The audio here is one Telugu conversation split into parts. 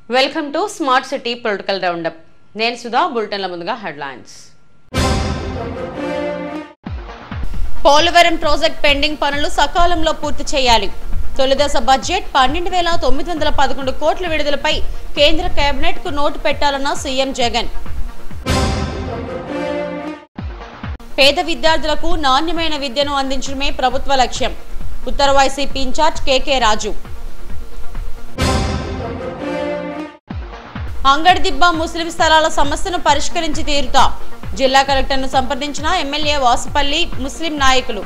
Welcome to smart city political roundup నేను సుధా బులెటిన్ల ముందుగా హెడ్లైన్స్ పోలవరం ప్రాజెక్ట్ పెండింగ్ పనులు సకాలంలో పూర్తి చేయాలి తొలిదశ బడ్జెట్ పన్నెండు వేల తొమ్మిది వందల పదకొండు కోట్ల విడుదలపై కేంద్ర కేబినెట్ కు నోటు పెట్టాలన్న సీఎం జగన్ పేద విద్యార్థులకు నాణ్యమైన విద్యను అందించడమే ప్రభుత్వ లక్ష్యం ఉత్తర వైసీపీ ఇన్ఛార్జ్ కేకే రాజు అంగడిదిబ్బ ముస్లిం స్థలాల సమస్యను పరిష్కరించి తీరుతా జిల్లా కలెక్టర్ను సంప్రదించిన ఎమ్మెల్యే వాసుపల్లి ముస్లిం నాయకులు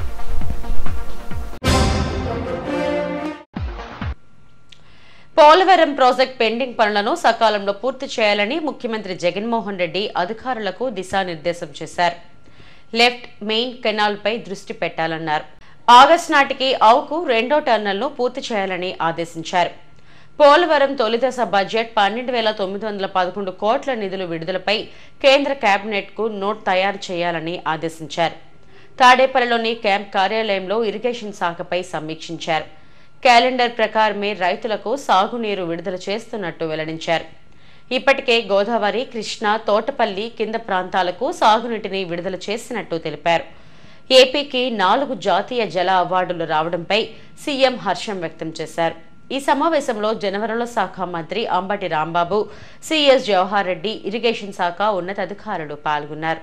పోలవరం ప్రాజెక్ట్ పెండింగ్ పనులను సకాలంలో పూర్తి చేయాలని ముఖ్యమంత్రి జగన్మోహన్ రెడ్డి అధికారులకు దిశానిర్దేశం చేశారు లెఫ్ట్ మెయిన్ కెనాల్ పై దృష్టి పెట్టాలన్నారు ఆగస్టు నాటికి ఆవుకు రెండో టర్నల్ను పూర్తి చేయాలని ఆదేశించారు పోలవరం తొలిదశ బడ్జెట్ పన్నెండు వేల తొమ్మిది వందల పదకొండు కోట్ల నిధులు విడుదలపై కేంద్ర కేబినెట్కు నోట్ తయారు చేయాలని ఆదేశించారు తాడేపల్లిలోని క్యాంప్ కార్యాలయంలో ఇరిగేషన్ శాఖపై సమీక్షించారు క్యాలెండర్ ప్రకారమే రైతులకు సాగునీరు విడుదల చేస్తున్నట్టు వెల్లడించారు ఇప్పటికే గోదావరి కృష్ణా తోటపల్లి కింద ప్రాంతాలకు సాగునీటిని విడుదల చేసినట్టు తెలిపారు ఏపీకి నాలుగు జాతీయ జల అవార్డులు రావడంపై సీఎం హర్షం వ్యక్తం చేశారు ఈ సమావేశంలో జనవరుల శాఖ మంత్రి అంబటి రాంబాబు సిఎస్ జవహర్ రెడ్డి ఇరిగేషన్ శాఖ ఉన్నతాధికారులు పాల్గొన్నారు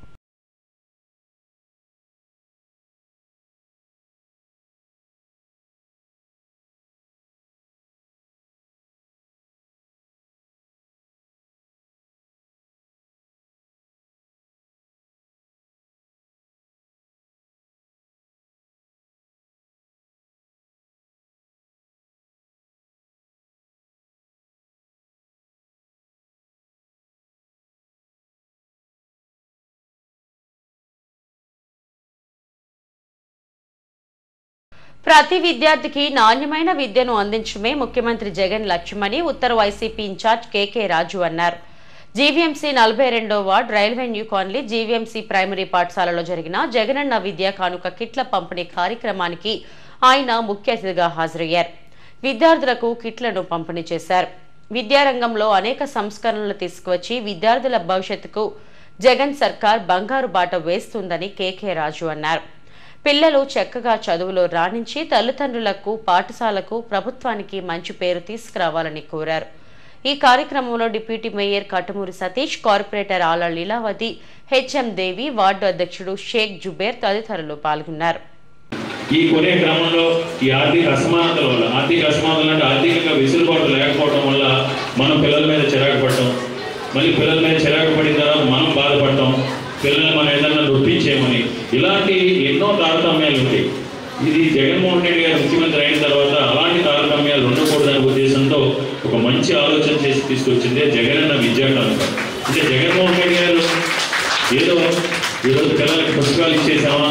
ప్రతి విద్యార్థికి నాణ్యమైన విద్యను అందించడమే ముఖ్యమంత్రి జగన్ లక్ష్యమని ఉత్తర వైసీపీ ఇన్ఛార్జ్ కేకే రాజు అన్నారు జీవీఎంసీ నలభై రెండో ward railway new colony GVMC primary పాఠశాలలో జరిగిన జగనన్న విద్యా కానుక కిట్ల పంపిణీ కార్యక్రమానికి ఆయన ముఖ్య అతిథిగా హాజరయ్యారు విద్యార్థులకు కిట్లను పంపిణీ చేశారు విద్యారంగంలో అనేక సంస్కరణలు తీసుకువచ్చి విద్యార్థుల భవిష్యత్తుకు జగన్ సర్కార్ బంగారు బాట వేస్తుందని కేకే రాజు అన్నారు పిల్లలు చక్కగా చదువులో రాణించి తల్లిదండ్రులకు పాఠశాలకు ప్రభుత్వానికి మంచి పేరు తీసుకురావాలని కోరారు ఈ కార్యక్రమంలో deputy mayor Katumuri Satish corporator Ala Leelavathi HM దేవి వార్డు అధ్యక్షుడు షేక్ జుబేర్ తదితరులు పాల్గొన్నారు ఈ కొనే క్రమంలో ఈ ఆర్థిక అసమానతల వల్ల ఆర్థిక అసమానతలు అంటే ఆర్థికంగా వెసులుబాటు లేకపోవడం వల్ల మనం పిల్లల మీద చిరాకు పడటం మళ్ళీ పిల్లల మీద చిరాకు పడిన తర్వాత మనం బాధపడటం పిల్లల్ని మనం ఏదన్నా నొప్పించేయమని ఇలాంటి ఎన్నో తారతమ్యాలు ఉంటాయి ఇది జగన్మోహన్ రెడ్డి గారు ముఖ్యమంత్రి అయిన తర్వాత అలాంటి తారతమ్యాలు ఉండకూడదనే ఉద్దేశంతో ఒక మంచి ఆలోచన చేసి తీసుకొచ్చిందే జగనన్న విద్యా కానుక అంటే జగన్మోహన్ రెడ్డి గారు ఏదో ఈరోజు పిల్లలకి పుస్తకాలు ఇచ్చేసామా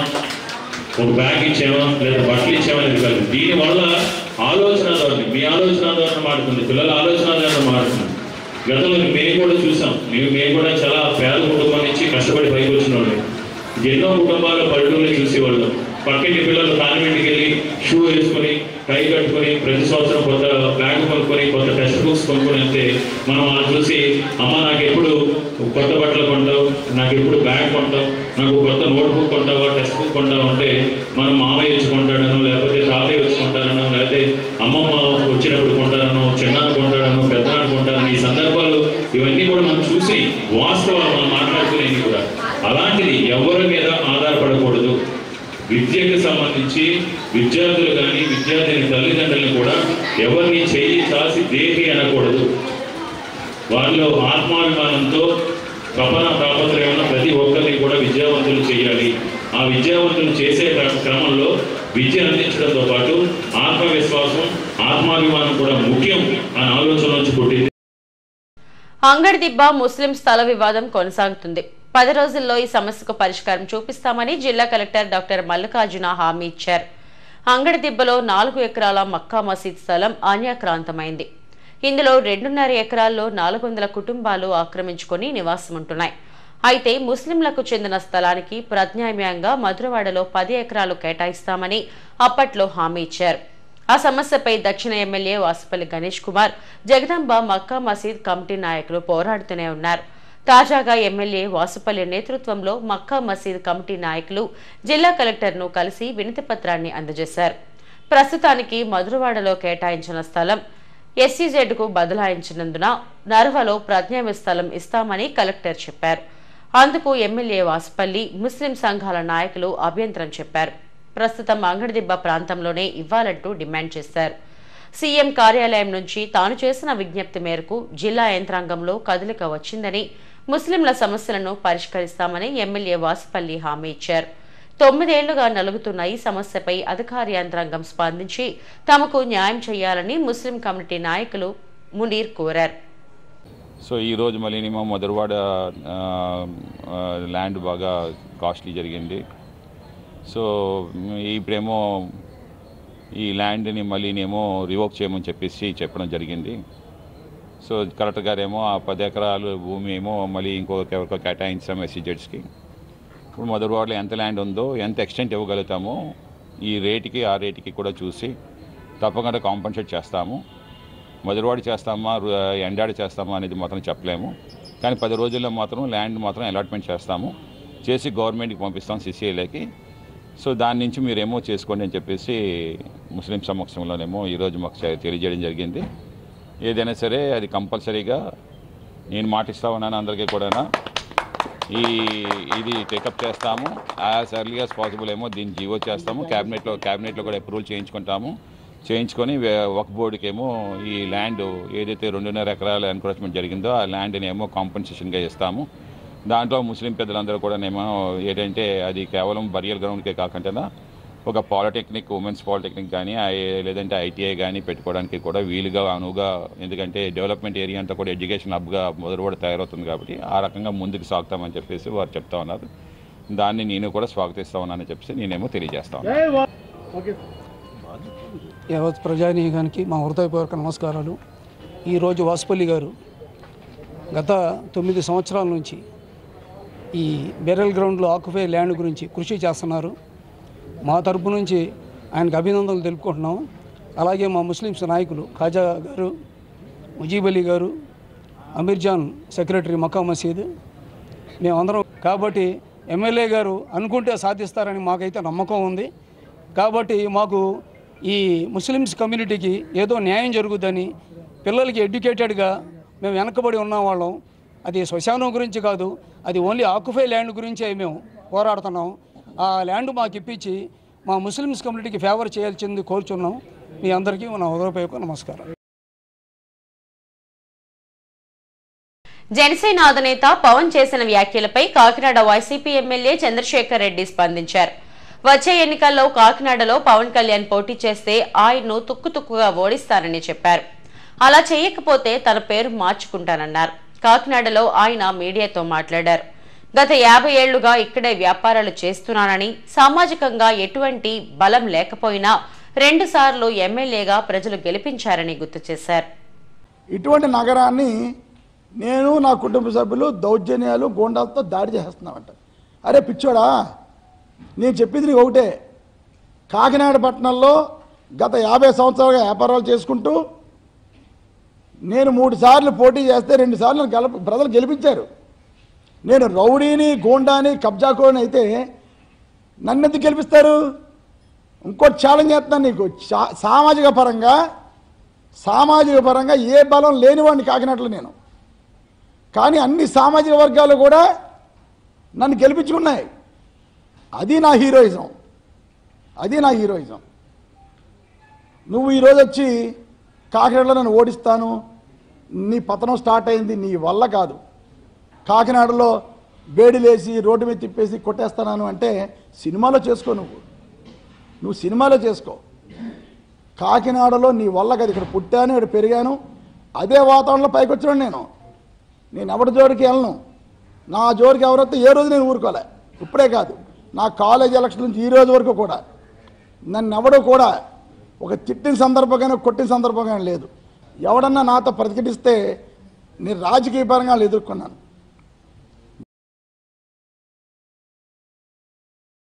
ఒక బ్యాగ్ ఇచ్చామా లేదా బట్టలు ఇచ్చామా అనేది కాదు దీనివల్ల ఆలోచన ధోరణి మీ ఆలోచన ధోరణి మారుతుంది పిల్లల ఆలోచన ధోరణి మారుతుంది గతంలో మేము కూడా చూసాం మేము మేము కూడా చాలా పేద కుటుంబం నుంచి కష్టపడి పైకి వచ్చిన వాళ్ళు ఎన్నో కుటుంబాల పల్లెటూరుని చూసేవాళ్ళం పక్కింటి పిల్లలు కాన్వెంట్కి వెళ్ళి షూ వేసుకొని టై కట్టుకొని ప్రతి సంవత్సరం కొత్త బ్యాగ్ కొనుక్కొని కొత్త టెక్స్ట్ బుక్స్ కొనుక్కొని వెళ్తే మనం వాళ్ళని చూసి అమ్మ నాకు ఎప్పుడు కొత్త బట్టలు కొంటావు నాకు ఎప్పుడు బ్యాగ్ కొంటావు నాకు కొత్త నోట్ బుక్ కొంటావా టెక్స్ట్ బుక్ కొంటావా అంటే మనం మామయ్య వచ్చి కొంటాడనో లేకపోతే తాతయ్య వచ్చి కొంటాడనో లేకపోతే అమ్మమ్మ వచ్చినప్పుడు కొంటాడనో చిన్నాన్న కొంటాడనో పెద్దనాన్న కొంటాడనో ఈ సందర్భాలు ఇవన్నీ కూడా మనం చూసి వాస్తవాలు మనం మాట్లాడుకునేవి కూడా అలాంటిది ఎవరి మీద ఆధారపడకూడదు విద్యకు సంబంధించి విద్యార్థులు కానీ విద్యార్థిని తల్లిదండ్రులను కూడా ఎవరిని చెయ్యి చాసి దేహి అనకూడదు వారిలో ఆత్మాభిమానంతో తపన తాపత్రయం ప్రతి ఒక్కరిని కూడా విద్యావంతులు చేయాలి ఆ విద్యావంతులు చేసే క్ర- క్రమంలో విద్య అందించడంతో పాటు ఆత్మవిశ్వాసం ఆత్మాభిమానం కూడా ముఖ్యం అనే ఆలోచన నుంచి పుట్టింది అంగడిదిబ్బ ముస్లిం స్థల వివాదం కొనసాగుతుంది పది రోజుల్లో ఈ సమస్యకు పరిష్కారం చూపిస్తామని జిల్లా కలెక్టర్ డాక్టర్ మల్లికార్జున హామీ ఇచ్చారు అంగడిదిబ్బలో నాలుగు ఎకరాల మక్కా మసీద్ స్థలం అన్యాక్రాంతమైంది ఇందులో రెండున్నర ఎకరాల్లో నాలుగు వందల కుటుంబాలు ఆక్రమించుకొని నివాసం ఉంటున్నాయి అయితే ముస్లింలకు చెందిన స్థలానికి ప్రత్యామ్నాయంగా మధురవాడలో పది ఎకరాలు కేటాయిస్తామని అప్పట్లో హామీ ఇచ్చారు ఆ సమస్యపై దక్షిణ ఎమ్మెల్యే వాసుపల్లి గణేష్ కుమార్ జగదాంబ మక్కా మసీద్ కమిటీ నాయకులు పోరాడుతూనే ఉన్నారు తాజాగా ఎమ్మెల్యే వాసుపల్లి నేతృత్వంలో మక్కా మసీద్ కమిటీ నాయకులు జిల్లా కలెక్టర్ను కలిసి వినతి పత్రాన్ని అందజేశారు ప్రస్తుతానికి మధురవాడలో కేటాయించిన స్థలం ఎస్సీజెడ్కు బదలాయించినందున నర్వలో ప్రజ్ఞామి స్థలం ఇస్తామని కలెక్టర్ చెప్పారు అందుకు ఎమ్మెల్యే వాసుపల్లి ముస్లిం సంఘాల నాయకులు అభ్యంతరం చెప్పారు ప్రస్తుతం అంగడిదిబ్బ ప్రాంతంలోనే ఇవ్వాలంటూ డిమాండ్ చేశారు సీఎం కార్యాలయం నుంచి తాను చేసిన విజ్ఞప్తి మేరకు జిల్లా యంత్రాంగంలో కదలిక వచ్చిందని ముస్లింల సమస్యలను పరిష్కరిస్తామని ఎమ్మెల్యే వాసుపల్లి హామీ ఇచ్చారు తొమ్మిదేళ్లుగా నలుగుతున్న ఈ సమస్యపై అధికార యంత్రాంగం స్పందించి తమకు న్యాయం చేయాలని ముస్లిం కమిటీ నాయకులు మునీర్ కోరారు సో ఈరోజు మళ్ళీనేమో మధురవాడ ఆ, ఆ, ల్యాండ్ బాగా కాస్ట్లీ జరిగింది సో ఇప్పుడేమో ఈ ల్యాండ్ని మళ్ళీనేమో రివోక్ చేయమని చెప్పేసి చెప్పడం జరిగింది సో కలెక్టర్ గారేమో ఆ పది ఎకరాలు భూమి ఏమో మళ్ళీ ఇంకొక ఎవరికో కేటాయించాం ఎస్సీజెడ్స్కి ఇప్పుడు మధురవాడలో ఎంత ల్యాండ్ ఉందో ఎంత ఎక్స్టెంట్ ఇవ్వగలుగుతామో ఈ రేటుకి ఆ రేటుకి కూడా చూసి తప్పకుండా కాంపన్సేట్ చేస్తాము మధురవాడి చేస్తామా రు- ఎండాడి చేస్తామా అనేది మాత్రం చెప్పలేము కానీ పది రోజుల్లో మాత్రం ల్యాండ్ మాత్రం అలాట్మెంట్ చేస్తాము చేసి గవర్నమెంట్కి పంపిస్తాం సిసిఐలకి సో దాని నుంచి మీరేమో చేసుకోండి అని చెప్పేసి ముస్లిం సమక్షంలోనేమో ఈరోజు మాకు చే- తెలియజేయడం జరిగింది ఏదైనా సరే అది కంపల్సరీగా నేను మాటిస్తా ఉన్నాను అందరికీ కూడా ఈ ఇది టేకప్ చేస్తాము యాజ్ ఎర్లీ యాజ్ పాసిబుల్ ఏమో దీన్ని జీవో చేస్తాము క్యాబినెట్లో క్యాబినెట్లో కూడా అప్రూవల్ చేయించుకుంటాము చేయించుకొని వే- ఒక బోర్డుకి ఏమో ఈ ల్యాండ్ ఏదైతే రెండున్నర ఎకరాల ఎన్క్రోచ్మెంట్ జరిగిందో ఆ ల్యాండ్ని ఏమో కాంపన్సేషన్గా ఇస్తాము దాంట్లో ముస్లిం పెద్దలందరూ కూడా ఏమో ఏంటంటే అది కేవలం బరియల్ గ్రౌండ్కే కాకుండా ఒక పాలిటెక్నిక్ ఉమెన్స్ పాలిటెక్నిక్ కానీ ఐ- లేదంటే ఐటీఐ కానీ పెట్టుకోవడానికి కూడా వీలుగా అనువుగా ఎందుకంటే డెవలప్మెంట్ ఏరియా అంతా కూడా ఎడ్యుకేషన్ హబ్గా మొదలుపడి తయారవుతుంది కాబట్టి ఆ రకంగా ముందుకు సాగుతామని చెప్పేసి వారు చెప్తా ఉన్నారు దాన్ని నేను కూడా స్వాగతిస్తా ఉన్నానని చెప్పేసి నేనేమో తెలియజేస్తా ఉన్నాను యావత్ ప్రజానీకానికి మా హృదయపూర్వక నమస్కారాలు ఈరోజు వాసుపల్లి గారు గత తొమ్మిది సంవత్సరాల నుంచి ఈ బెరల్ గ్రౌండ్లో ఆక్యుపై ల్యాండ్ గురించి కృషి చేస్తున్నారు మా తరపు నుంచి ఆయనకు అభినందనలు తెలుపుకుంటున్నాం అలాగే మా ముస్లిమ్స్ నాయకులు ఖాజా గారు ముజీబ్ అలీ గారు అమీర్జాన్ సెక్రటరీ మక్కా మసీద్ మేమందరం కాబట్టి ఎమ్మెల్యే గారు అనుకుంటే సాధిస్తారని మాకైతే నమ్మకం ఉంది కాబట్టి మాకు ఈ ముస్లిమ్స్ కమ్యూనిటీకి ఏదో న్యాయం జరుగుద్దని పిల్లలకి ఎడ్యుకేటెడ్గా మేము వెనకబడి ఉన్న వాళ్ళం అది శ్మశానం గురించి కాదు అది ఓన్లీ ఆక్యుఫై ల్యాండ్ గురించే మేము పోరాడుతున్నాం ఆ ల్యాండ్ మాకు ఇప్పించి మా ముస్లిమ్స్ కమ్యూనిటీకి ఫేవర్ చేయాల్సింది కోరుచున్నాం మీ అందరికీ నా హృదయపూర్వక నమస్కారం జనసేన అధినేత పవన్ చేసిన వ్యాఖ్యలపై కాకినాడ వైసీపీ ఎమ్మెల్యే చంద్రశేఖర్ రెడ్డి స్పందించారు వచ్చే ఎన్నికల్లో కాకినాడలో పవన్ కళ్యాణ్ పోటీ చేస్తే ఆయన్ను తుక్కుతుక్కుగా ఓడిస్తానని చెప్పారు అలా చేయకపోతే తన పేరు మార్చుకుంటానన్నారు కాకినాడలో ఆయన మీడియాతో మాట్లాడారు గత యాభై ఏళ్లుగా ఇక్కడే వ్యాపారాలు చేస్తున్నానని సామాజికంగా ఎటువంటి బలం లేకపోయినా రెండుసార్లు ఎమ్మెల్యేగా ప్రజలు గెలిపించారని గుర్తు చేశారు ఇటువంటి నగరాన్ని నేను నా కుటుంబ సభ్యులు దౌర్జన్యాలు గోండాలతో దాడి చేస్తున్నామంట అరే పిచ్చోడా నేను చెప్పింది నీకు ఒకటే కాకినాడ పట్టణంలో గత యాభై సంవత్సరాలుగా వ్యాపారాలు చేసుకుంటూ నేను మూడు సార్లు పోటీ చేస్తే రెండు సార్లు నన్ను గెల ప్రజలు గెలిపించారు నేను రౌడీని గోండాని కబ్జాకోని అయితే నన్ను ఎందుకు గెలిపిస్తారు ఇంకోటి ఛాలెంజ్ చేస్తున్నాను నీకు చా- సామాజిక పరంగా సామాజిక పరంగా ఏ బలం లేనివాడిని కాకినట్లు నేను కానీ అన్ని సామాజిక వర్గాలు కూడా నన్ను గెలిపించుకున్నాయి అది నా హీరోయిజం అది నా హీరోయిజం నువ్వు ఈరోజు వచ్చి కాకినాడలో నన్ను ఓడిస్తాను నీ పతనం స్టార్ట్ అయింది నీ వల్ల కాదు కాకినాడలో వేడిలేసి రోడ్డు మీద తిప్పేసి కొట్టేస్తాను అంటే సినిమాలో చేసుకో నువ్వు నువ్వు సినిమాలో చేసుకో కాకినాడలో నీ వల్ల కదా ఇక్కడ పుట్టాను ఇక్కడ పెరిగాను అదే వాతావరణంలో పైకి వచ్చాను నేను నేను ఎవరి జోడికి వెళ్ళను నా జోడికి ఎవరైతే ఏ రోజు నేను ఊరుకోలే ఇప్పుడే కాదు నా కాలేజ్ ఎలక్షన్ నుంచి ఈ రోజు వరకు కూడా నన్ను ఎవడు కూడా ఒక తిట్టిన సందర్భంగానే కొట్టిన సందర్భంగానే లేదు ఎవడన్నా నాతో ప్రతిఘటిస్తే నేను రాజకీయ పరంగా వాళ్ళు ఎదుర్కొన్నాను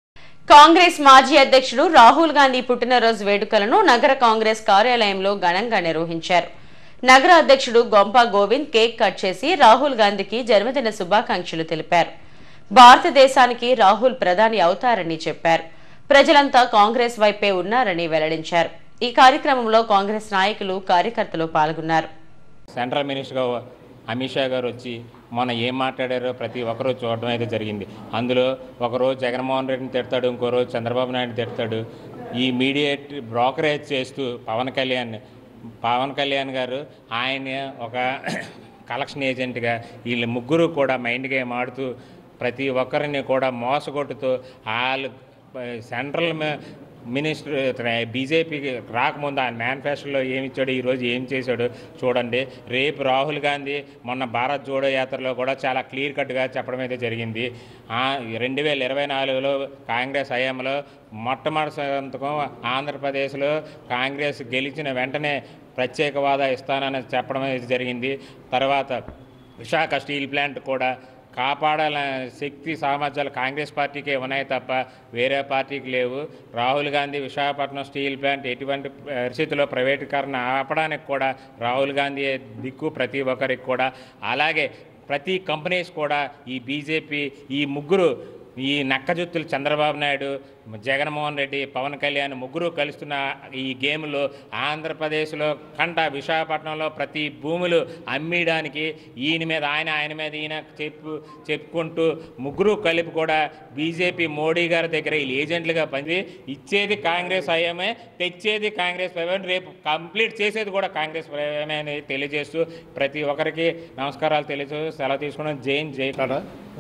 కాంగ్రెస్ మాజీ అధ్యక్షుడు రాహుల్ గాంధీ పుట్టినరోజు వేడుకలను నగర కాంగ్రెస్ కార్యాలయంలో ఘనంగా నిర్వహించారు నగర అధ్యక్షుడు గొంప గోవింద్ కేక్ కట్ చేసి రాహుల్ గాంధీకి జన్మదిన శుభాకాంక్షలు తెలిపారు భారతదేశానికి రాహుల్ ప్రధాని అవుతారని చెప్పారు ప్రజలంతా కాంగ్రెస్ వైపే ఉన్నారని వెల్లడించారు ఈ కార్యక్రమంలో కాంగ్రెస్ నాయకులు కార్యకర్తలు పాల్గొన్నారు సెంట్రల్ మినిస్టర్గా అమిత్ షా గారు వచ్చి మొన్న ఏం మాట్లాడారో ప్రతి ఒక్కరూ చూడడం అయితే జరిగింది అందులో ఒకరోజు జగన్మోహన్ రెడ్డిని తిడతాడు ఇంకో రోజు చంద్రబాబు నాయుడు తిడతాడు ఈ మీడియేట్ బ్రోకరేజ్ చేస్తూ పవన్ కళ్యాణ్ పవన్ కళ్యాణ్ గారు ఆయన ఒక కలెక్షన్ ఏజెంట్గా వీళ్ళు ముగ్గురు కూడా మైండ్ గేమ్ ఆడుతూ ప్రతి ఒక్కరిని కూడా మోసగొట్టుతూ వాళ్ళు సెంట్రల్ మి- మినిస్టర్ బీజేపీకి రాకముందు ఆయన మేనిఫెస్టోలో ఏమి ఇచ్చాడు ఈరోజు ఏం చేశాడు చూడండి రేపు రాహుల్ గాంధీ మొన్న భారత్ జోడో యాత్రలో కూడా చాలా క్లియర్ కట్గా చెప్పడం అయితే జరిగింది రెండు వేల ఇరవై నాలుగులో కాంగ్రెస్ హయాంలో మొట్టమొదటి సంతకం ఆంధ్రప్రదేశ్లో కాంగ్రెస్ గెలిచిన వెంటనే ప్రత్యేక హోదా ఇస్తానని చెప్పడం అయితే జరిగింది తర్వాత విశాఖ స్టీల్ ప్లాంట్ కూడా కాపాడాలనే శక్తి సామర్థ్యాలు కాంగ్రెస్ పార్టీకే ఉన్నాయి తప్ప వేరే పార్టీకి లేవు రాహుల్ గాంధీ విశాఖపట్నం స్టీల్ ప్లాంట్ ఎటువంటి పరిస్థితుల్లో ప్రైవేటీకరణ ఆపడానికి కూడా రాహుల్ గాంధీ దిక్కు ప్రతి ఒక్కరికి కూడా అలాగే ప్రతి కంపెనీస్ కూడా ఈ బీజేపీ ఈ ముగ్గురు ఈ నక్కజుత్తులు చంద్రబాబు నాయుడు జగన్మోహన్ రెడ్డి పవన్ కళ్యాణ్ ముగ్గురు కలుస్తున్న ఈ గేమ్లో ఆంధ్రప్రదేశ్లో కంట విశాఖపట్నంలో ప్రతి భూములు అమ్మేయడానికి ఈయన మీద ఆయన ఆయన మీద ఈయన చెప్పు చెప్పుకుంటూ ముగ్గురు కలిపి కూడా బీజేపీ మోడీ గారి దగ్గర వీళ్ళు ఏజెంట్లుగా పని ఇచ్చేది కాంగ్రెస్ అయ్యమే తెచ్చేది కాంగ్రెస్ ప్రవేశం రేపు కంప్లీట్ చేసేది కూడా కాంగ్రెస్ ప్రవేశమే అని తెలియజేస్తూ ప్రతి ఒక్కరికి నమస్కారాలు తెలియజేస్తూ సెలవు తీసుకున్నాం జైన్ జై టాటా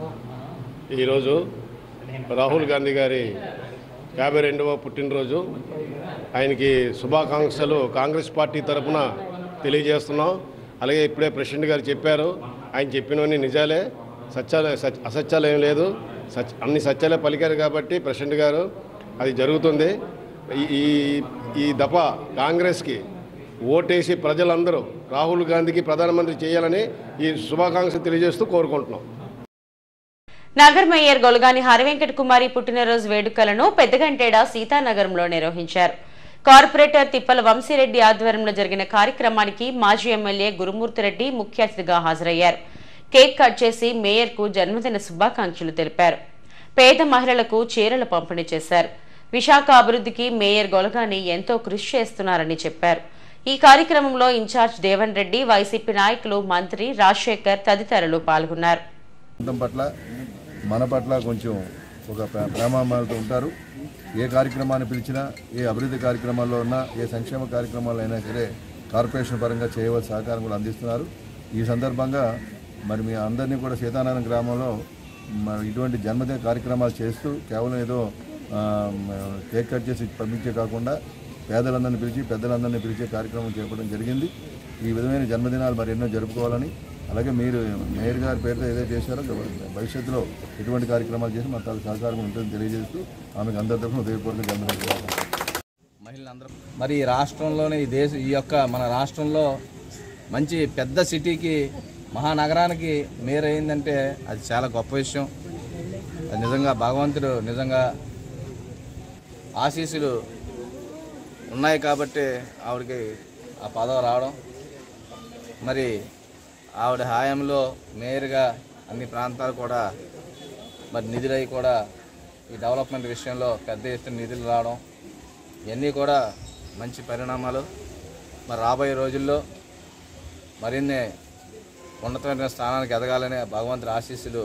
ఈరోజు రాహుల్ గాంధీ గారి యాభై రెండవ పుట్టినరోజు ఆయనకి శుభాకాంక్షలు కాంగ్రెస్ పార్టీ తరపున తెలియజేస్తున్నాం అలాగే ఇప్పుడే ప్రెసిడెంట్ గారు చెప్పారు ఆయన చెప్పినవన్నీ నిజాలే సత్యాలే సత్ అసత్యాలు ఏం లేదు సత్ అన్ని సత్యాలే పలికారు కాబట్టి ప్రెసిడెంట్ గారు అది జరుగుతుంది ఈ- ఈ ఈ దఫ కాంగ్రెస్కి ఓటేసి ప్రజలందరూ రాహుల్ గాంధీకి ప్రధానమంత్రి చేయాలని ఈ శుభాకాంక్షలు తెలియజేస్తూ కోరుకుంటున్నాం నగర్ మేయర్ గొలగాని హరివెంకట కుమారి పుట్టినరోజు వేడుకలను పెద్దగంటేడ సీతానగరంలో నిర్వహించారు కార్పొరేటర్ తిప్పల వంశీరెడ్డి ఆధ్వర్యంలో జరిగిన కార్యక్రమానికి మాజీ ఎమ్మెల్యే గురుమూర్తిరెడ్డి ముఖ్య అతిథిగా హాజరయ్యారు కేక్ కట్ చేసి మేయర్కు జన్మదిన శుభాకాంక్షలు తెలిపారు పేద మహిళలకు చీరలు పంపిణీ చేశారు విశాఖ అభివృద్ధికి మేయర్ గొలగాని ఎంతో కృషి చేస్తున్నారని చెప్పారు ఈ కార్యక్రమంలో ఇన్ఛార్జ్ దేవన్ రెడ్డి వైసీపీ నాయకులు మంత్రి రాజశేఖర్ తదితరులు పాల్గొన్నారు ప్రాంతం పట్ల మన పట్ల కొంచెం ఒక ప్రే- ప్రేమామాలతో ఉంటారు ఏ కార్యక్రమాన్ని పిలిచినా ఏ అభివృద్ధి కార్యక్రమాల్లో ఉన్నా ఏ సంక్షేమ కార్యక్రమాలు అయినా సరే కార్పొరేషన్ పరంగా చేయవలసిన సహకారం కూడా అందిస్తున్నారు ఈ సందర్భంగా మరి మీ అందరినీ కూడా సీతారాయణ గ్రామంలో మరి ఇటువంటి జన్మదిన కార్యక్రమాలు చేస్తూ కేవలం ఏదో ఆ, కేక్ కట్ చేసి పంపించే కాకుండా పేదలందరినీ పిలిచి పెద్దలందరినీ పిలిచే కార్యక్రమం చేపట్టడం జరిగింది ఈ విధమైన జన్మదినాలు మరి ఎన్నో జరుపుకోవాలని అలాగే మీరు మేయర్ గారి పేరుతో ఏదైతే చేశారో భవిష్యత్తులో ఎటువంటి కార్యక్రమాలు చేసి మా తాలూకు సహకారం ఉంటుందని తెలియజేస్తూ ఆమెకు అందరి తరఫున హృదయపూర్వక జన్మదిన శుభాకాంక్షలు. మరి ఈ రాష్ట్రంలోనే ఈ దేశ ఈ యొక్క మన రాష్ట్రంలో మంచి పెద్ద సిటీకి మహానగరానికి మేయర్ అయిందంటే అది చాలా గొప్ప విషయం అది నిజంగా భగవంతుడు నిజంగా ఆశీస్సులు ఉన్నాయి కాబట్టి ఆవిడకి ఆ పదవి రావడం మరి ఆవిడ హాయంలో మేయర్గా అన్ని ప్రాంతాలు కూడా మరి నిధులై కూడా ఈ డెవలప్మెంట్ విషయంలో పెద్ద ఎత్తున నిధులు రావడం ఇవన్నీ కూడా మంచి పరిణామాలు మరి రాబోయే రోజుల్లో మరిన్ని ఉన్నతమైన స్థానానికి ఎదగాలని భగవంతుడి ఆశీస్సులు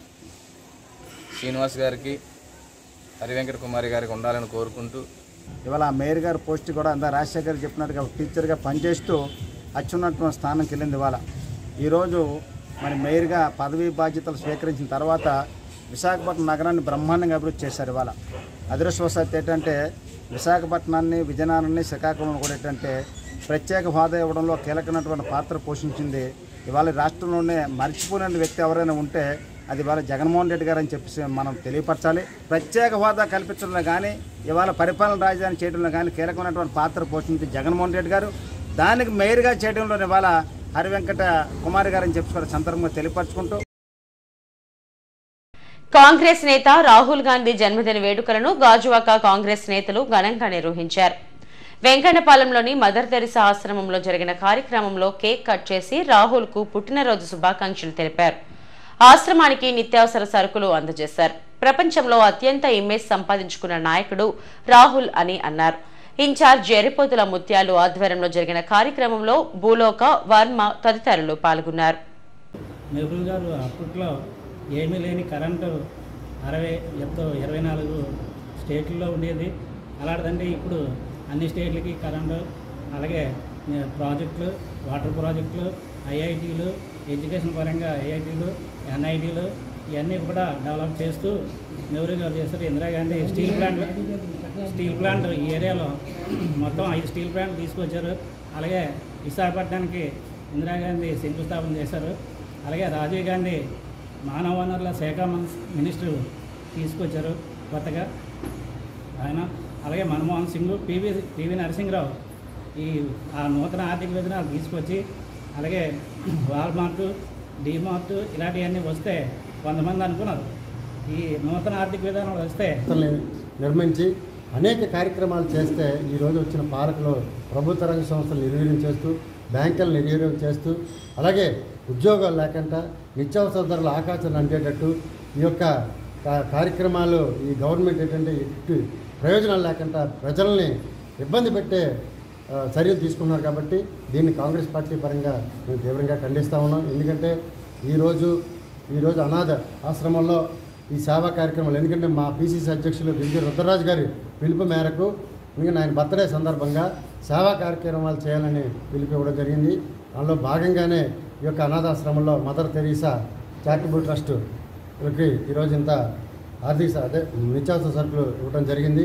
శ్రీనివాస్ గారికి హరివెంకట కుమారి గారికి ఉండాలని కోరుకుంటూ ఇవాళ ఆ మేయర్ గారి పోస్ట్ కూడా అంతా రాజశేఖర్ గారు చెప్పినట్టుగా ఒక టీచర్గా పనిచేస్తూ అత్యున్నతమైన స్థానంకి వెళ్ళింది ఇవాళ ఈరోజు మరి మేయర్గా పదవీ బాధ్యతలు స్వీకరించిన తర్వాత విశాఖపట్నం నగరాన్ని బ్రహ్మాండంగా అభివృద్ధి చేశారు ఇవాళ అదృష్టవశాత్తు ఏంటంటే విశాఖపట్నాన్ని విజయనగరాన్ని శ్రీకాకుళం కూడా ఏంటంటే ప్రత్యేక హోదా ఇవ్వడంలో కీలకమైనటువంటి పాత్ర పోషించింది ఇవాళ ఈ రాష్ట్రంలోనే మర్చిపోలేని వ్యక్తి ఎవరైనా ఉంటే అది ఇవాళ జగన్మోహన్ రెడ్డి గారు అని చెప్పేసి మనం తెలియపరచాలి ప్రత్యేక హోదా కల్పించడంలో కానీ ఇవాళ పరిపాలన రాజధాని చేయడంలో కానీ కీలకమైనటువంటి పాత్ర పోషించి జగన్మోహన్ రెడ్డి గారు దానికి మేయర్గా చేయడంలో ఇవాళ హరివెంకట కుమారి గారు అని చెప్పి కూడా సందర్భంగా తెలియపరచుకుంటూ కాంగ్రెస్ నేత రాహుల్ గాంధీ జన్మదిన వేడుకలను గాజువాక కాంగ్రెస్ నేతలు ఘనంగా నిర్వహించారు వెంకన్నపాలెంలోని మదర్ తెరిసా ఆశ్రమంలో జరిగిన కార్యక్రమంలో కేక్ కట్ చేసి రాహుల్ కు పుట్టినరోజు శుభాకాంక్షలు తెలిపారు ఆశ్రమానికి నిత్యావసర సరుకులు అందజేశారు ప్రపంచంలో అత్యంత ఇమేజ్ సంపాదించుకున్న నాయకుడు రాహుల్ అని అన్నారు ఇన్ఛార్జ్ ఎరిపోతుల ముత్యాలు ఆధ్వర్యంలో జరిగిన కార్యక్రమంలో భూలోక వర్మ తదితరులు పాల్గొన్నారు నెహ్రూ గారు అప్పట్లో ఏమీ లేని కరెంటు అరవై ఎంతో ఇరవై నాలుగు స్టేట్లలో ఉండేది అలాంటిదంటే ఇప్పుడు అన్ని స్టేట్లకి కరెంటు అలాగే ఏ, ప్రాజెక్టులు వాటర్ ప్రాజెక్టులు ఐఐటీలు ఎడ్యుకేషన్ పరంగా ఐఐటీలు ఎన్ఐటీలు ఇవన్నీ కూడా డెవలప్ చేస్తూ నెహ్రూ గారు చేస్తారు Indira Gandhi steel plant steel plant ఈ ఏరియాలో మొత్తం ఐదు స్టీల్ ప్లాంట్ తీసుకొచ్చారు అలాగే విశాఖపట్నానికి ఇందిరాగాంధీ శంకుస్థాపన చేశారు అలాగే రాజీవ్ గాంధీ మానవ వనరుల శాఖ మన్- మినిస్టర్ తీసుకొచ్చారు కొత్తగా ఆయన అలాగే మన్మోహన్ సింగ్ పివి పివి నరసింహరావు ఈ ఆ నూతన ఆర్థిక విధానాలు తీసుకొచ్చి అలాగే వాల్మార్ట్ డిమార్ట్ ఇలాంటివన్నీ వస్తే కొంతమంది అనుకున్నారు ఈ నూతన ఆర్థిక విధానాలు వస్తే సంస్థల్ని నిర్మించి అనేక కార్యక్రమాలు చేస్తే ఈరోజు వచ్చిన పాలకులు ప్రభుత్వ రంగ సంస్థలు నిర్వీర్యం చేస్తూ బ్యాంకులు నిర్వీర్యం చేస్తూ అలాగే ఉద్యోగాలు లేకుండా నిత్యావసర ధరలు ఆకాశాన్ని అంటేటట్టు ఈ యొక్క కా- కార్యక్రమాలు ఈ గవర్నమెంట్ ఏంటంటే ఇటు ప్రయోజనాలు లేకుండా ప్రజల్ని ఇబ్బంది పెట్టే ఆ, చర్యలు తీసుకున్నారు కాబట్టి దీన్ని కాంగ్రెస్ పార్టీ పరంగా మేము తీవ్రంగా ఖండిస్తూ ఉన్నాం ఎందుకంటే ఈరోజు ఈరోజు అనాథ ఆశ్రమంలో ఈ సేవా కార్యక్రమాలు ఎందుకంటే మా పీసీసీ అధ్యక్షులు గిరిజి రుద్రరాజు గారి పిలుపు మేరకు ఎందుకంటే ఆయన బర్త్డే సందర్భంగా సేవా కార్యక్రమాలు చేయాలని పిలుపు ఇవ్వడం జరిగింది అందులో భాగంగానే ఈ యొక్క అనాథాశ్రమంలో మదర్ తెరీసా చారిటబుల్ ట్రస్ట్కి ఈరోజు ఇంత ఆర్థిక స- అదే నిత్యావసర సరుకులు ఇవ్వడం జరిగింది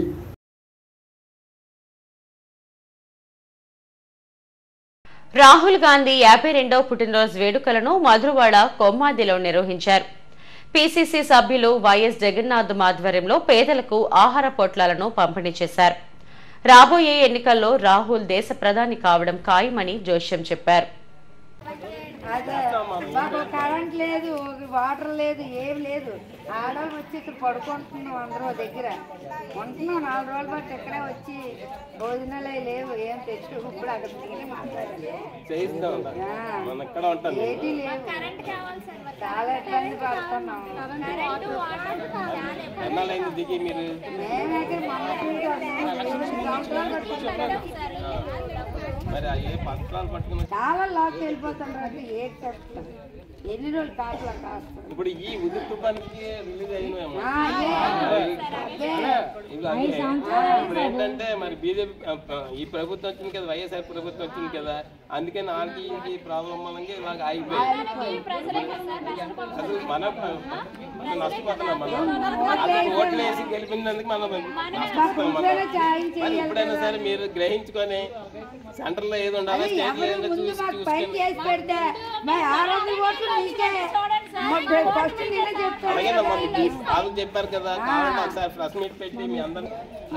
రాహుల్ గాంధీ యాభై రెండవ పుట్టినరోజు వేడుకలను మధురవాడ కొమ్మాదిలో నిర్వహించారు పీసీసీ సభ్యులు వైఎస్ జగన్నాథ్ ఆధ్వర్యంలో పేదలకు ఆహార పొట్లాలను పంపిణీ చేశారు రాబోయే ఎన్నికల్లో రాహుల్ దేశ ప్రధాని కావడం ఖాయమని జోష్యం చెప్పారు అదే మాకు కరెంట్ లేదు వాటర్ లేదు ఏం లేదు ఆడవాళ్ళు వచ్చి ఇక్కడ పడుకుంటున్నాం అందరూ దగ్గర ఉంటున్నాం నాలుగు రోజులు బట్టి ఇక్కడే వచ్చి భోజనాలు అవి లేవు ఏం తెచ్చు ఇప్పుడు అక్కడ దిగి మాట్లాడాలి ఏటీ లేవు చాలా ఇబ్బంది పడుతున్నాం మేమైతే మొన్నటి సంవత్సరాలు పట్టుకుంటాం చాలా లాక్ వెళ్ళిపోతున్నారు ఏ కష్టం ఎన్ని రోజులు కాపలా కాస్తాం ఇప్పుడు ఈ ఉదిరి తుఫానికి రిలీజ్ అయినాయేమో ఆ, అదే. ఇప్పుడు ఐదు అదే. సంవత్సరాలు ఇప్పుడు ఏంటంటే మరి బీజేపీ ఈ ప్రభుత్వం వచ్చింది కదా వైఎస్ఆర్ ప్రభుత్వం వచ్చింది కదా అందుకని ఆర్టీ ఈ ప్రాబ్లం వల్ల ఇలాగ ఆగిపోయింది అసలు మన మనం నష్టపోతున్నాం మనం అసలు ఓట్లు వేసి గెలిపినందుకు మనం నష్టపోతున్నాం మనం మరి ఇప్పుడైనా సరే మీరు గ్రహించుకొని సెంటర్ లో ఏది ఉండాలో అదే స్టేట్ లో ఎవరు ఏదో ముందు చూసి మాకు పైకి చూసుకొని చేసి పెడితే మరి ఆ రోజు ఓట్లు నీకే ఫస్ట్ నేనే చెప్తాను అలాగేనమ్మా మీకు వాళ్ళు చెప్పారు కదా కావాలంటే ఒకసారి ప్రెస్ మీట్ పెట్టి మీ అందరం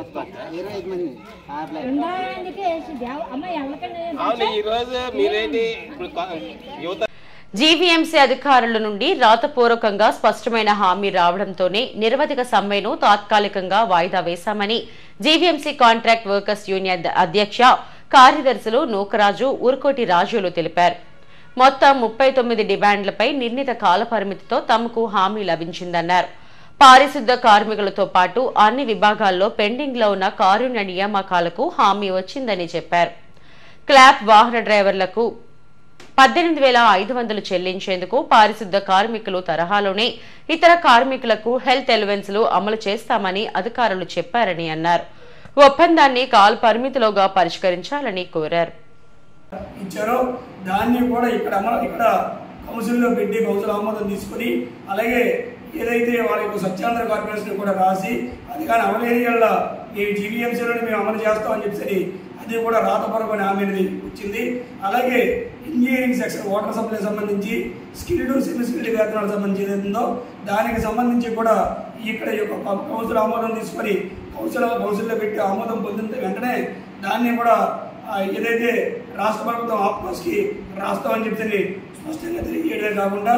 అవును ఈ రోజు మీరేంటి ఇప్పుడు కా- యువత జీవీఎంసీ అధికారుల నుండి రాతపూర్వకంగా స్పష్టమైన హామీ రావడంతోనే నిరవధిక సమ్మెను తాత్కాలికంగా వాయిదా వేశామని జీవీఎంసీ కాంట్రాక్ట్ వర్కర్స్ యూనియన్ అధ్యక్ష కార్యదర్శులు నూకరాజు ఉరుకోటి రాజులు తెలిపారు మొత్తం ముప్పై తొమ్మిది డిమాండ్లపై నిర్ణీత కాలపరిమితితో తమకు హామీ లభించిందన్నారు పారిశుద్ధ కార్మికులతో పాటు అన్ని విభాగాల్లో పెండింగ్ లో ఉన్న కారుణ్య నియామకాలకు హామీ వచ్చిందని చెప్పారు క్లాప్ వాహన డ్రైవర్లకు పద్దెనిమిది వేల ఐదు వందలు చెల్లించేందుకు పారిశుద్ధ కార్మికులు తరహాలోనే ఇతర కార్మికులకు హెల్త్ ఎలవెన్స్లు అమలు చేస్తామని అధికారులు చెప్పారని అన్నారు ఒప్పందాన్ని కాల పరిమితిలోగా పరిష్కరించాలని కోరారు ఇచ్చారో దాన్ని కూడా ఇక్కడ అమలు ఇక్కడ కౌన్సిల్లో పెట్టి కౌన్సిల్ ఆమోదం తీసుకుని అలాగే ఏదైతే వాళ్ళ యొక్క స్వచ్ఛాంధ్ర కార్పొరేషన్ కూడా రాసి అది కానీ అమలేని వల్ల ఈ జీవీఎంసీలోని మేము అమలు చేస్తామని చెప్పి అది కూడా రాతపరమైన హామీ అనేది వచ్చింది అలాగే ఇంజనీరింగ్ సెక్షన్ వాటర్ సప్లై సంబంధించి స్కిల్డ్ సెమీ స్కిల్డ్ వేతనాలకు సంబంధించి ఏదైతే ఉందో దానికి సంబంధించి కూడా ఇక్కడ ఈ యొక్క కౌన్సిల్ ఆమోదం తీసుకొని కౌన్సిల్ కౌన్సిల్లో పెట్టి ఆమోదం పొందిన వెంటనే దాన్ని కూడా ఆ, ఏదైతే రాష్ట్ర ప్రభుత్వం ఆప్కోస్కి రాస్తామని చెప్తే స్పష్టంగా తెలియజేయడమే కాకుండా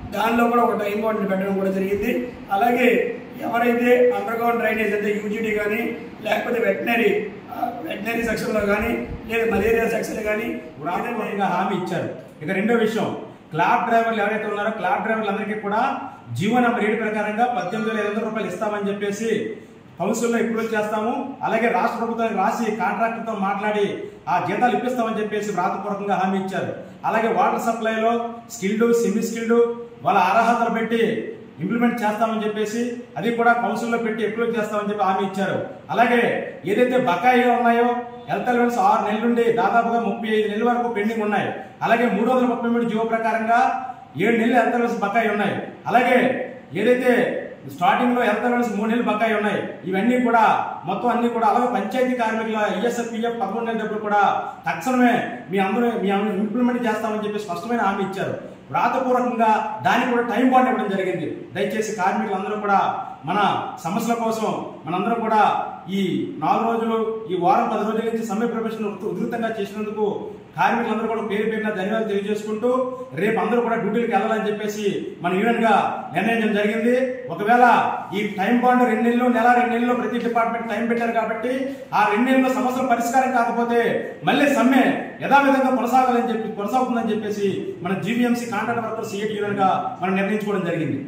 దానిలో కూడా ఒక టైం బౌండ్ పెట్టడం కూడా జరిగింది అలాగే ఎవరైతే అండర్ గ్రౌండ్ డ్రైనేజ్ అంటే యూజీడీ కానీ లేకపోతే వెటనరీ వెటనరీ సెక్షన్లో కానీ లేదా మలేరియా సెక్షన్ కానీ వ్రాతపూర్వకంగా హామీ ఇచ్చారు ఇక రెండో విషయం క్లాబ్ డ్రైవర్లు ఎవరైతే ఉన్నారో క్లాబ్ డ్రైవర్లందరికీ కూడా జీవో నెంబర్ ఏడు ప్రకారంగా పద్దెనిమిది వేల ఐదు వందల రూపాయలు ఇస్తామని చెప్పేసి కౌన్సిల్లో అప్రూవల్ చేస్తాము అలాగే రాష్ట్ర ప్రభుత్వానికి రాసి కాంట్రాక్టర్తో మాట్లాడి ఆ జీతాలు ఇప్పిస్తామని చెప్పేసి వ్రాతపూర్వకంగా హామీ ఇచ్చారు అలాగే వాటర్ సప్లైలో స్కిల్డ్ సెమీ స్కిల్డ్ వాళ్ళ అర్హతలు పెట్టి ఇంప్లిమెంట్ చేస్తామని చెప్పేసి అది కూడా కౌన్సిల్లో పెట్టి అప్రూవ్ చేస్తామని చెప్పి హామీ ఇచ్చారు అలాగే ఏదైతే బకాయిలు ఉన్నాయో హెల్త్ అలవెన్స్ ఆరు నెలల నుండి దాదాపుగా ముప్పై ఐదు నెలల వరకు పెండింగ్ ఉన్నాయి అలాగే మూడు వందల ముప్పై మూడు జీవో ప్రకారంగా ఏడు నెలలు హెల్త్ అలవెన్స్ బకాయి ఉన్నాయి అలాగే ఏదైతే స్టార్టింగ్ లో హెల్త్ అలవెన్స్ మూడు నెలలు బకాయి ఉన్నాయి ఇవన్నీ కూడా మొత్తం అన్ని కూడా అలాగే పంచాయతీ కార్మికుల ఈఎస్ఎఫ్ పిఎఫ్ పదమూడు నెలల డబ్బులు కూడా తక్షణమే మీ అందరూ మీ అందరూ ఇంప్లిమెంట్ చేస్తామని చెప్పి స్పష్టమైన హామీ ఇచ్చారు వ్రాతపూర్వకంగా దానికి కూడా టైం బాండ్ ఇవ్వడం జరిగింది దయచేసి కార్మికులందరూ కూడా మన సమస్యల కోసం మనందరం కూడా ఈ నాలుగు రోజులు ఈ వారం పది రోజుల నుంచి సమ్మె ప్రొఫెషన్ ఉధృతంగా చేసినందుకు కార్మికులందరూ కూడా పేరు పేరున ధన్యవాదాలు తెలియజేసుకుంటూ రేపు అందరూ కూడా డ్యూటీలకు వెళ్ళాలని చెప్పేసి మన యూనియన్ గా నిర్ణయించడం జరిగింది ఒకవేళ ఈ టైం బాండ్ రెండు నెలలు నెల రెండు నెలలు ప్రతి డిపార్ట్మెంట్ టైం పెట్టారు కాబట్టి ఆ రెండు నెలల్లో సమస్యల పరిష్కారం కాకపోతే మళ్ళీ సమ్మె యథావిధంగా కొనసాగాలని చెప్పి కొనసాగుతుందని చెప్పేసి మన GVMC contract worker CIT union గా మనం నిర్ణయించుకోవడం జరిగింది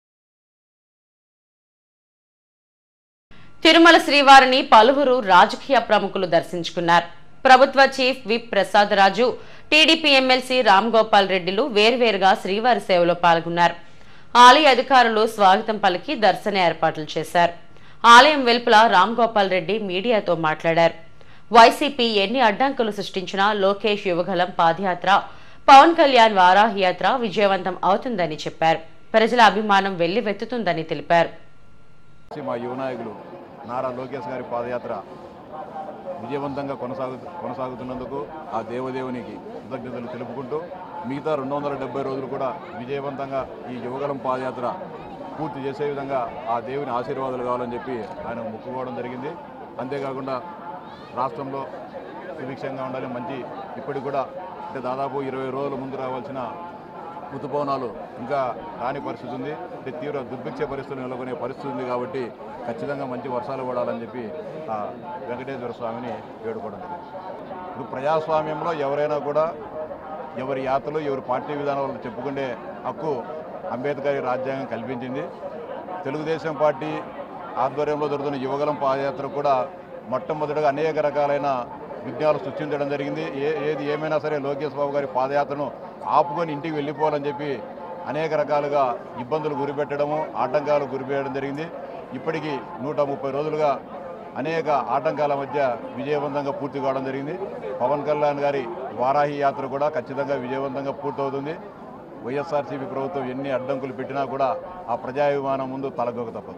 తిరుమల శ్రీవారిని పలువురు రాజకీయ ప్రముఖులు దర్శించుకున్నారు ప్రభుత్వ chief whip Prasad Raju TDP MLC Ram Gopal రెడ్డిలు వేర్వేరుగా శ్రీవారి సేవలో పాల్గొన్నారు ఆలయ అధికారులు స్వాగతం పలికి దర్శన ఏర్పాట్లు చేశారు ఆలయం వెలుపల రామ్ గోపాల్ రెడ్డి మీడియాతో మాట్లాడారు వైసీపీ ఎన్ని అడ్డంకులు సృష్టించినా లోకేష్ యువగలం పాదయాత్ర పవన్ కళ్యాణ్ వారాహి యాత్ర విజయవంతం అవుతుందని చెప్పారు ప్రజల అభిమానం వెల్లివెత్తుతుందని తెలిపారు మా యువ నాయకులు నారా లోకేష్ గారి పాదయాత్ర విజయవంతంగా కొనసాగు కొనసాగుతున్నందుకు ఆ దేవదేవునికి కృతజ్ఞతలు తెలుపుకుంటూ మిగతా రెండు వందల డెబ్బై రోజులు కూడా విజయవంతంగా ఈ యువగలం పాదయాత్ర పూర్తి చేసే విధంగా ఆ దేవుని ఆశీర్వాదాలు కావాలని చెప్పి ఆయన మొక్కుకోవడం జరిగింది అంతేకాకుండా రాష్ట్రంలో సుభిక్షంగా ఉండాలి మంచి ఇప్పటికి కూడా అంటే దాదాపు ఇరవై రోజుల ముందు రావాల్సిన ఋతుపవనాలు ఇంకా రాని పరిస్థితి ఉంది అంటే తీవ్ర దుర్భిక్ష పరిస్థితులు నెలకొనే పరిస్థితి ఉంది కాబట్టి ఖచ్చితంగా మంచి వర్షాలు పడాలని చెప్పి ఆ వెంకటేశ్వర స్వామిని వేడుకోవడం జరిగింది ఇప్పుడు ప్రజాస్వామ్యంలో ఎవరైనా కూడా ఎవరి యాత్రలు ఎవరి పార్టీ విధానాలు చెప్పుకునే హక్కు అంబేద్కర్ రాజ్యాంగం కల్పించింది తెలుగుదేశం పార్టీ ఆధ్వర్యంలో జరుగుతున్న యువగలం పాదయాత్ర కూడా మొట్టమొదటిగా అనేక రకాలైన విఘ్నాలు సృష్టించడం జరిగింది ఏ ఏది ఏమైనా సరే లోకేష్ బాబు గారి పాదయాత్రను ఆపుకొని ఇంటికి వెళ్ళిపోవాలని చెప్పి అనేక రకాలుగా ఇబ్బందులు గురిపెట్టడము ఆటంకాలు గురిపెట్టడం జరిగింది ఇప్పటికీ నూట ముప్పై రోజులుగా అనేక ఆటంకాల మధ్య విజయవంతంగా పూర్తి కావడం జరిగింది పవన్ కళ్యాణ్ గారి వారాహి యాత్ర కూడా ఖచ్చితంగా విజయవంతంగా పూర్తవుతుంది వైఎస్ఆర్సీపీ ప్రభుత్వం ఎన్ని అడ్డంకులు పెట్టినా కూడా ఆ ప్రజాభిమానం ముందు తలగొక తప్పదు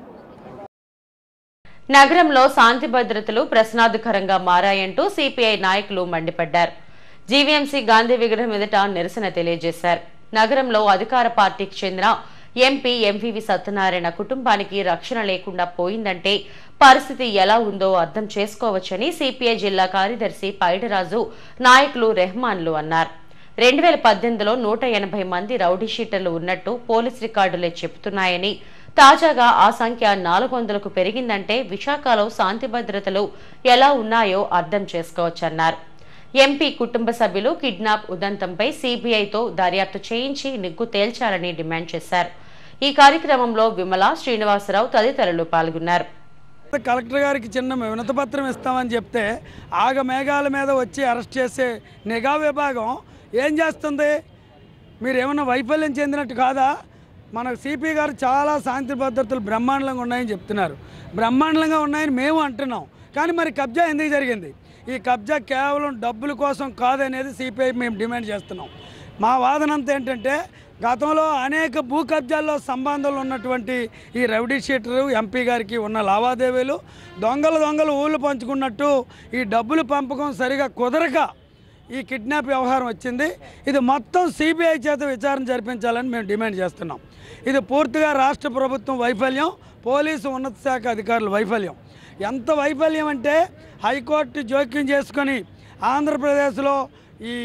నగరంలో శాంతి భద్రతలు ప్రశ్నార్థకరంగా మారాయంటూ సిపిఐ నాయకులు మండిపడ్డారు జీవీఎంసీ గాంధీ విగ్రహం ఎదుట నిరసన తెలియజేశారు నగరంలో అధికార పార్టీకి చెందిన ఎంపీ ఎంవివి సత్యనారాయణ కుటుంబానికి రక్షణ లేకుండా పోయిందంటే పరిస్థితి ఎలా ఉందో అర్థం చేసుకోవచ్చని సిపిఐ జిల్లా కార్యదర్శి పైడరాజు నాయకులు రెహమాన్లు అన్నారు రెండు వేల పద్దెనిమిదిలో నూట ఎనభై మంది రౌడీ షీటర్లు ఉన్నట్టు పోలీస్ రికార్డులే చెబుతున్నాయని తాజాగా ఆ సంఖ్య నాలుగు వందలకు పెరిగిందంటే విశాఖలో శాంతి భద్రతలు ఎలా ఉన్నాయో అర్థం చేసుకోవచ్చన్నారు ఎంపీ కుటుంబ సభ్యులు కిడ్నాప్ ఉదంతంపై సీబీఐతో దర్యాప్తు చేయించి నిగ్గు తేల్చాలని డిమాండ్ చేశారు ఈ కార్యక్రమంలో విమల శ్రీనివాసరావు తదితరులు పాల్గొన్నారు కలెక్టర్ గారికి చిన్న వినతపత్రం ఇస్తామని చెప్తే ఆగ మేఘాల మీద వచ్చి అరెస్ట్ చేసే నిఘా విభాగం ఏం చేస్తుంది మీరు ఏమన్నా వైఫల్యం చెందినట్టు కాదా మన సిపి గారు చాలా శాంతి భద్రతలు బ్రహ్మాండంగా ఉన్నాయని చెప్తున్నారు బ్రహ్మాండంగా ఉన్నాయని మేము అంటున్నాం కానీ మరి కబ్జా ఎందుకు జరిగింది ఈ కబ్జా కేవలం డబ్బుల కోసం కాదనేది సిపిఐ మేము డిమాండ్ చేస్తున్నాం మా వాదన అంతా ఏంటంటే గతంలో అనేక భూ కబ్జాల్లో సంబంధాలు ఉన్నటువంటి ఈ రౌడీ షీటరు ఎంపీ గారికి ఉన్న లావాదేవీలు దొంగలు దొంగలు ఊళ్ళు పంచుకున్నట్టు ఈ డబ్బులు పంపకం సరిగా కుదరక ఈ కిడ్నాప్ వ్యవహారం వచ్చింది ఇది మొత్తం సిబిఐ చేత విచారణ జరిపించాలని మేము డిమాండ్ చేస్తున్నాం ఇది పూర్తిగా రాష్ట్ర ప్రభుత్వం వైఫల్యం పోలీసు ఉన్నత శాఖ అధికారుల వైఫల్యం ఎంత వైఫల్యం అంటే హైకోర్టు జోక్యం చేసుకొని ఆంధ్రప్రదేశ్లో ఈ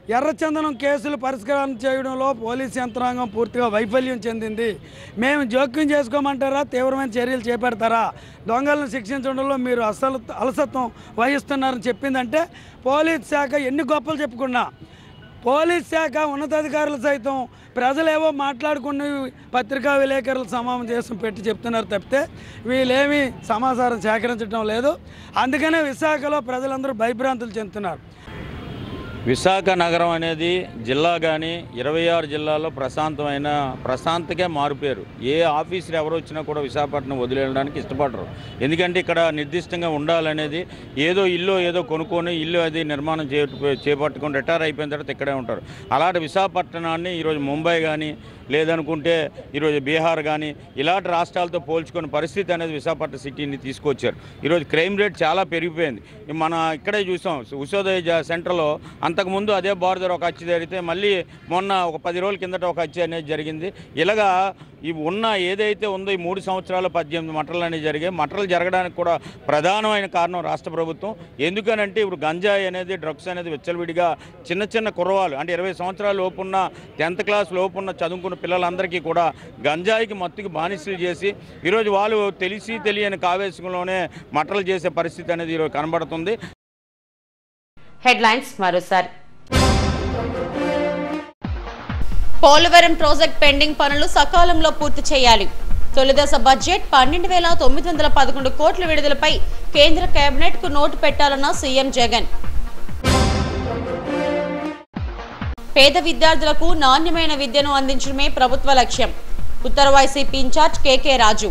ఎర్రచందనం కేసులు పరిష్కారం చేయడంలో పోలీస్ యంత్రాంగం పూర్తిగా వైఫల్యం చెందింది మేము జోక్యం చేసుకోమంటారా తీవ్రమైన చర్యలు చేపడతారా దొంగలను శిక్షించడంలో మీరు అసలు అలసత్వం వహిస్తున్నారని చెప్పిందంటే పోలీస్ శాఖ ఎన్ని గొప్పలు చెప్పుకున్నా పోలీస్ శాఖ ఉన్నతాధికారులు సైతం ప్రజలేవో మాట్లాడుకుని పత్రికా విలేకరుల సమావేశం పెట్టి చెప్తున్నారు తప్పితే వీళ్ళేమీ సమాచారం సేకరించడం లేదు అందుకనే విశాఖలో ప్రజలందరూ భయభ్రాంతులు చెందుతున్నారు విశాఖ నగరం అనేది జిల్లా కానీ ఇరవై ఆరు జిల్లాల్లో ప్రశాంతమైన ప్రశాంతకే మారుపేరు ఏ ఆఫీసర్ ఎవరు వచ్చినా కూడా విశాఖపట్నం వదిలేయడానికి ఇష్టపడరు ఎందుకంటే ఇక్కడ నిర్దిష్టంగా ఉండాలనేది ఏదో ఇల్లు ఏదో కొనుక్కొని ఇల్లు అది నిర్మాణం చే చేపట్టుకొని రిటైర్ అయిపోయిన తర్వాత ఇక్కడే ఉంటారు అలాంటి విశాఖపట్నాన్ని ఈరోజు ముంబై కానీ లేదనుకుంటే ఈరోజు బీహార్ కానీ ఇలాంటి రాష్ట్రాలతో పోల్చుకునే పరిస్థితి అనేది విశాఖపట్నం సిటీని తీసుకొచ్చారు ఈరోజు క్రైమ్ రేట్ చాలా పెరిగిపోయింది మన ఇక్కడే చూసాం ఉషోదయ జ- సెంటర్లో అంతకుముందు అదే బార్డర్ ఒక హత్య జరిగితే మళ్ళీ మొన్న ఒక పది రోజుల కిందట ఒక హత్య అనేది జరిగింది ఇలాగా ఈ ఉన్న ఏదైతే ఉందో ఈ మూడు సంవత్సరాల పద్దెనిమిది మటర్లు అనేవి జరిగాయి మటర్లు జరగడానికి కూడా ప్రధానమైన కారణం రాష్ట్ర ప్రభుత్వం ఎందుకనంటే ఇప్పుడు గంజాయి అనేది డ్రగ్స్ అనేది విచ్చలవిడిగా చిన్న చిన్న కుర్రవాళ్ళు అంటే ఇరవై సంవత్సరాల లోపున్న టెన్త్ క్లాస్ లోపున్న చదువుకున్న పిల్లలందరికీ కూడా గంజాయికి మత్తుకి బానిసలు చేసి ఈరోజు వాళ్ళు తెలిసి తెలియని కావేశంలోనే మటర్లు చేసే పరిస్థితి అనేది ఈరోజు కనబడుతుంది హెడ్లైన్స్ మరోసారి పోలవరం ప్రాజెక్ట్ పెండింగ్ పనులు సకాలంలో పూర్తి చేయాలి తొలిదశ బడ్జెట్ పన్నెండు వేల తొమ్మిది వందల పదకొండు కోట్ల విడుదలపై కేంద్ర కేబినెట్ కు నోటు పెట్టాలన్న సీఎం జగన్ పేద విద్యార్థులకు నాణ్యమైన విద్యను అందించడమే ప్రభుత్వ లక్ష్యం ఉత్తర వైసీపీ ఇన్ఛార్జ్ కేకే రాజు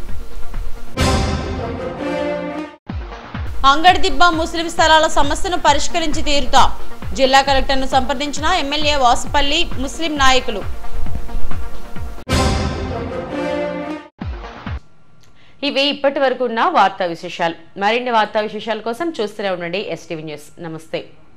అంగడిదిబ్బ ముస్లిం స్థలాల సమస్యను పరిష్కరించి తీరుతా జిల్లా కలెక్టర్ను సంప్రదించిన ఎమ్మెల్యే వాసుపల్లి ముస్లిం నాయకులు ఇవి ఇప్పటి వరకు ఉన్న వార్తా విశేషాలు మరిన్ని వార్తా విశేషాల కోసం చూస్తూనే ఉండండి ఎస్టీవీ న్యూస్ నమస్తే